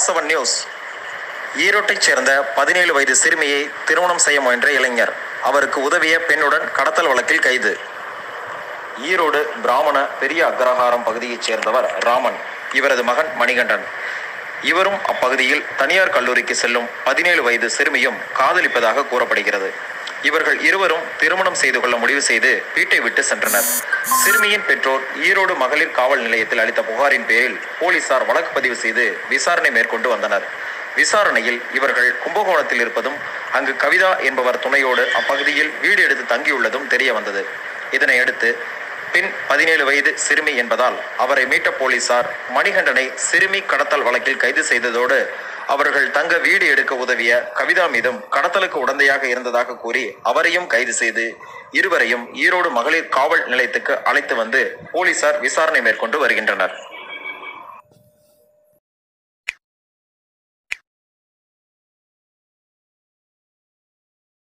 வாசவன் news ஈரோட்டைச் சேர்ந்த பதினேழு வயது சிறுமியை திருமணம் செய்ய முயன்ற இளைஞர் அவருக்கு உதவிய பெண்ணுடன் கடத்தல் வழக்கில் கைது ஈரோடு பிராமண பெரிய அக்ரஹாரம் பகுதியைச் சேர்ந்தவர் ராமன் இவரது மகன் மணிகண்டன் இவரும் அப்பகுதியில் தனியார் கல்லூரிக்கு செல்லும் பதினேழு வயது சிறுமியும் காதலிப்பதாக கூறப்படுகிறது இவர்கள் இருவரும் திருமணம் செய்து கொள்ள முடிவு செய்து வீட்டை விட்டு சென்றனர் சிறுமியின் பெற்றோர் ஈரோடு மகளிர் காவல் நிலையத்தில் அளித்த புகாரின் பேரில் போலீசார் வழக்கு பதிவு செய்து விசாரணை மேற்கொண்டு வந்தனர் விசாரணையில் இவர்கள் கும்பகோணத்தில் இருப்பதும் அங்கு கவிதா என்பவர் துணையோடு அப்பகுதியில் வீடு எடுத்து தங்கியுள்ளதும் தெரிய வந்தது இதனை அடுத்து பின் பதினேழு வயது சிறுமி என்பதால் அவரை மீட்ட போலீசார் மணிகண்டனை சிறுமி கடத்தல் வழக்கில் கைது செய்ததோடு அவர்கள் தங்க வீடு எடுக்க உதவிய கவிதா மீதும் கடத்தலுக்கு உடந்தையாக இருந்ததாக கூறி அவரையும் கைது செய்து இருவரையும் ஈரோடு மகளிர் காவல் நிலையத்துக்கு அழைத்து வந்து போலீசார் விசாரணை மேற்கொண்டு வருகின்றனர்